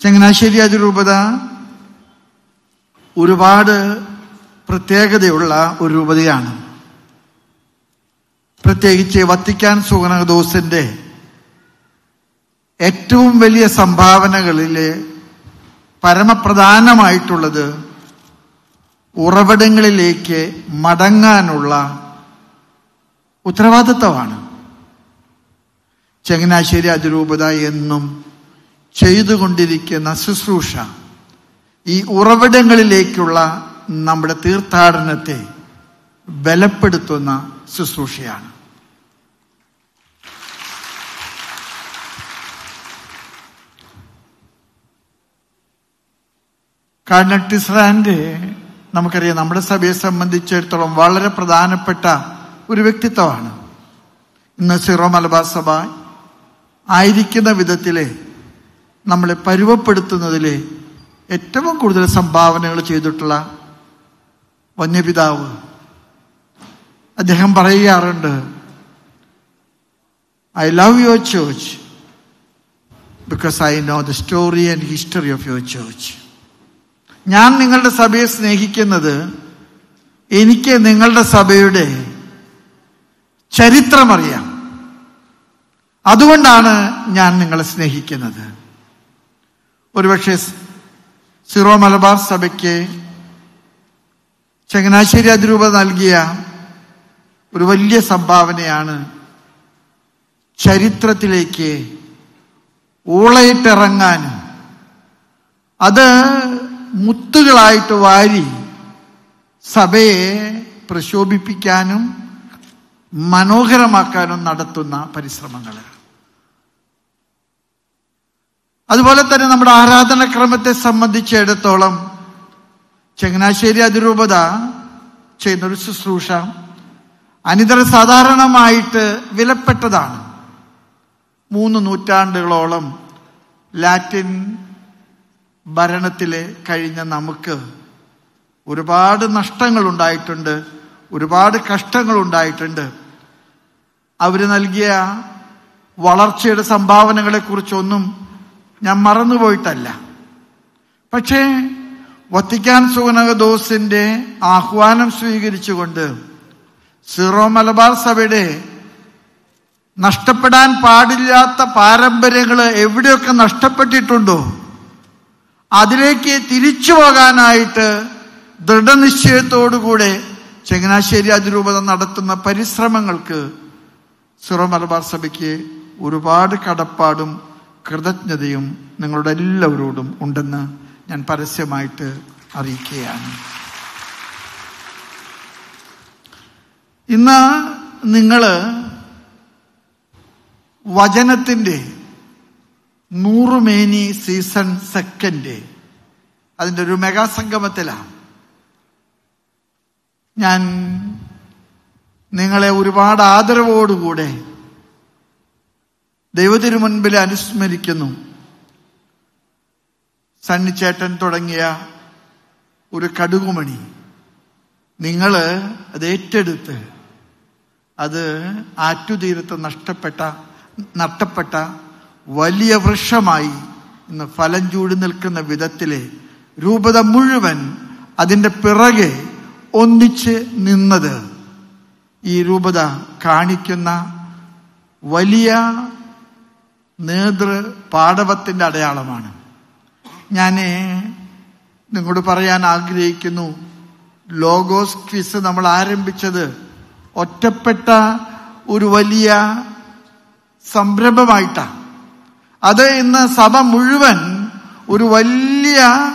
ചങ്ങനാശ്ശേരി അതിരൂപത ഒരുപാട് പ്രത്യേകതയുള്ള ഒരു രൂപതയാണ് പ്രത്യേകിച്ച് വത്തിക്കാൻ സുഗണദോസിന്റെ ഏറ്റവും വലിയ സംഭാവനകളിലെ പരമപ്രധാനമായിട്ടുള്ളത് ഉറവിടങ്ങളിലേക്ക് മടങ്ങാനുള്ള ഉത്തരവാദിത്തമാണ് ചങ്ങനാശ്ശേരി അതിരൂപത എന്നും ചെയ്തുകൊണ്ടിരിക്കുന്ന ശുശ്രൂഷ ഈ ഉറവിടങ്ങളിലേക്കുള്ള നമ്മുടെ തീർത്ഥാടനത്തെ ബലപ്പെടുത്തുന്ന ശുശ്രൂഷയാണ് കാർഡിനൽ ടിസ്രാൻഡ് നമുക്കറിയാം നമ്മുടെ സഭയെ സംബന്ധിച്ചിടത്തോളം വളരെ പ്രധാനപ്പെട്ട ഒരു വ്യക്തിത്വമാണ് ഇന്ന് സിറോ മലബാർ സഭ ആയിരിക്കുന്ന വിധത്തിലെ നമ്മളെ പരുവപ്പെടുത്തുന്നതിൽ ഏറ്റവും കൂടുതൽ സംഭാവനകൾ ചെയ്തിട്ടുള്ള വന്യപിതാവ് അദ്ദേഹം പറയാറുണ്ട് I love your church because I know the story and history of your church ഞാൻ നിങ്ങളുടെ സഭയെ സ്നേഹിക്കുന്നത് എനിക്ക് നിങ്ങളുടെ സഭയുടെ ചരിത്രമറിയാം അതുകൊണ്ടാണ് ഞാൻ നിങ്ങളെ സ്നേഹിക്കുന്നത് ഒരുപക്ഷെ സിറോ മലബാർ സഭയ്ക്ക് ചങ്ങനാശ്ശേരി അതിരൂപ നൽകിയ ഒരു വലിയ സംഭാവനയാണ് ചരിത്രത്തിലേക്ക് ഊളയിട്ടിറങ്ങാനും അത് മുത്തുകളായിട്ട് വാരി സഭയെ പ്രശോഭിപ്പിക്കാനും മനോഹരമാക്കാനും നടത്തുന്ന പരിശ്രമങ്ങൾ അതുപോലെ തന്നെ നമ്മുടെ ആരാധനക്രമത്തെ സംബന്ധിച്ചിടത്തോളം ചങ്ങനാശ്ശേരി അതിരൂപത ചെയ്യുന്നൊരു ശുശ്രൂഷ അനിതര സാധാരണമായിട്ട് വിലപ്പെട്ടതാണ് മൂന്ന് നൂറ്റാണ്ടുകളോളം ലാറ്റിൻ ഭരണത്തിൽ കഴിഞ്ഞ നമുക്ക് ഒരുപാട് നഷ്ടങ്ങൾ ഉണ്ടായിട്ടുണ്ട് ഒരുപാട് കഷ്ടങ്ങൾ ഉണ്ടായിട്ടുണ്ട് അവർ നൽകിയ വളർച്ചയുടെ സംഭാവനകളെ കുറിച്ചൊന്നും ഞാൻ മറന്നുപോയിട്ടല്ല പക്ഷേ വത്തിക്കാൻ സുഗനകദോസിന്റെ ആഹ്വാനം സ്വീകരിച്ചുകൊണ്ട് സീറോ മലബാർ സഭയുടെ നഷ്ടപ്പെടാൻ പാടില്ലാത്ത പാരമ്പര്യങ്ങൾ എവിടെയൊക്കെ നഷ്ടപ്പെട്ടിട്ടുണ്ടോ അതിലേക്ക് തിരിച്ചു പോകാനായിട്ട് ദൃഢനിശ്ചയത്തോടുകൂടെ ചങ്ങനാശ്ശേരി അതിരൂപത നടത്തുന്ന പരിശ്രമങ്ങൾക്ക് സിറോ മലബാർ സഭയ്ക്ക് ഒരുപാട് കടപ്പാടും കൃതജ്ഞതയും നിങ്ങളുടെ എല്ലാവരോടും ഉണ്ടെന്ന് ഞാൻ പരസ്യമായിട്ട് അറിയിക്കുകയാണ് ഇന്ന് നിങ്ങൾ വചനത്തിൻ്റെ നൂറുമേനി സീസൺ സെക്കൻഡ് അതിൻ്റെ ഒരു മെഗാ സംഗമത്തിലാണ് ഞാൻ നിങ്ങളെ ഒരുപാട് ആദരവോടുകൂടെ ദൈവത്തിനു മുൻപിൽ അനുസ്മരിക്കുന്നു സണ്ണിച്ചേട്ടൻ തുടങ്ങിയ ഒരു കടുകുമണി നിങ്ങൾ അത് ഏറ്റെടുത്ത് അത് ആറ്റുതീരത്ത് നഷ്ടപ്പെട്ട നഷ്ടപ്പെട്ട വലിയ വൃക്ഷമായി ഇന്ന് ഫലം ചൂടി നിൽക്കുന്ന വിധത്തിലെ രൂപത മുഴുവൻ അതിൻ്റെ പിറകെ ഒന്നിച്ച് നിന്നത് ഈ രൂപത കാണിക്കുന്ന വലിയ നേതൃ പാടവത്തിൻ്റെ അടയാളമാണ് ഞാൻ നിങ്ങളോട് പറയാൻ ആഗ്രഹിക്കുന്നു ലോഗോസ് ക്വിസ് നമ്മൾ ആരംഭിച്ചത് ഒറ്റപ്പെട്ട ഒരു വലിയ സംരംഭമായിട്ടാണ് അത് ഇന്ന് സഭ മുഴുവൻ ഒരു വലിയ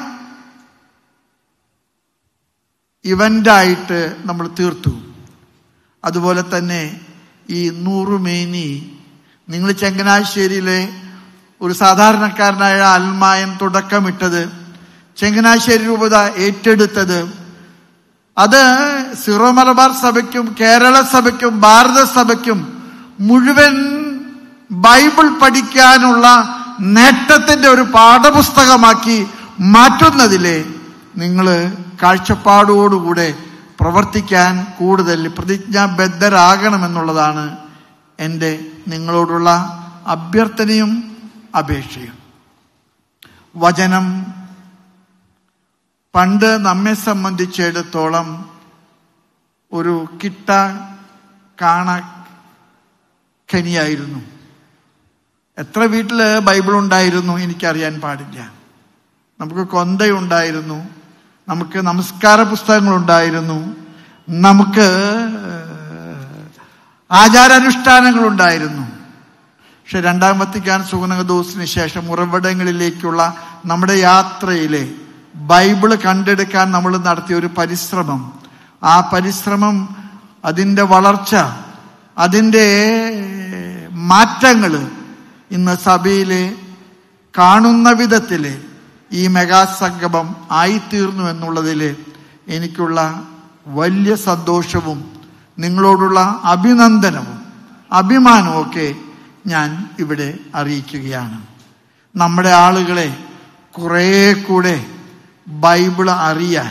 ഇവൻ്റായിട്ട് നമ്മൾ തീർത്തു അതുപോലെ തന്നെ ഈ നൂറുമേനി നിങ്ങൾ ചങ്ങനാശ്ശേരിയിലെ ഒരു സാധാരണക്കാരനായ അൽമായൻ തുടക്കമിട്ടത് ചങ്ങനാശ്ശേരി രൂപത ഏറ്റെടുത്തത് അത് സിറോ മലബാർ സഭയ്ക്കും കേരള സഭയ്ക്കും ഭാരത സഭയ്ക്കും മുഴുവൻ ബൈബിൾ പഠിക്കാനുള്ള നേട്ടത്തിന്റെ ഒരു പാഠപുസ്തകമാക്കി മാറ്റുന്നതിലെ നിങ്ങൾ കാഴ്ചപ്പാടോടുകൂടെ പ്രവർത്തിക്കാൻ കൂടുതൽ പ്രതിജ്ഞാബദ്ധരാകണമെന്നുള്ളതാണ് എൻ്റെ നിങ്ങളോടുള്ള അഭ്യർത്ഥനയും അപേക്ഷയും വചനം പണ്ട് നമ്മെ സംബന്ധിച്ചിടത്തോളം ഒരു കിട്ട കാണ ഖനിയായിരുന്നു എത്ര വീട്ടില് ബൈബിൾ ഉണ്ടായിരുന്നു എനിക്കറിയാൻ പാടില്ല നമുക്ക് കൊന്തയുണ്ടായിരുന്നു നമുക്ക് നമസ്കാര പുസ്തകങ്ങളുണ്ടായിരുന്നു നമുക്ക് ആചാരാനുഷ്ഠാനങ്ങളുണ്ടായിരുന്നു പക്ഷെ രണ്ടാം വത്തിക്കാൻ സുഗനദോസിന് ശേഷം ഉറവിടങ്ങളിലേക്കുള്ള നമ്മുടെ യാത്രയിലെ ബൈബിള് കണ്ടെടുക്കാൻ നമ്മൾ നടത്തിയ ഒരു പരിശ്രമം ആ പരിശ്രമം അതിൻ്റെ വളർച്ച അതിൻ്റെ മാറ്റങ്ങൾ ഇന്ന് സഭയിലെ കാണുന്ന വിധത്തില് ഈ മെഗാസംഗമം ആയിത്തീർന്നു എന്നുള്ളതിൽ എനിക്കുള്ള വലിയ സന്തോഷവും നിങ്ങളോടുള്ള അഭിനന്ദനവും അഭിമാനവും ഒക്കെ ഞാൻ ഇവിടെ അറിയിക്കുകയാണ് നമ്മുടെ ആളുകളെ കുറേ കൂടെ ബൈബിള് അറിയാൻ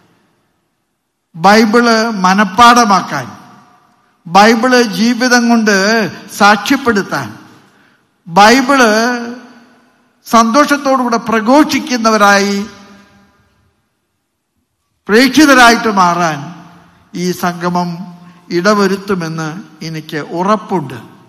ബൈബിള് മനഃപ്പാടമാക്കാൻ ബൈബിള് ജീവിതം കൊണ്ട് സാക്ഷ്യപ്പെടുത്താൻ ബൈബിള് സന്തോഷത്തോടുകൂടെ പ്രഘോഷിക്കുന്നവരായി പ്രേക്ഷിതരായിട്ട് മാറാൻ ഈ സംഗമം ഇടവരുത്തുമെന്ന് എനിക്ക് ഉറപ്പുണ്ട്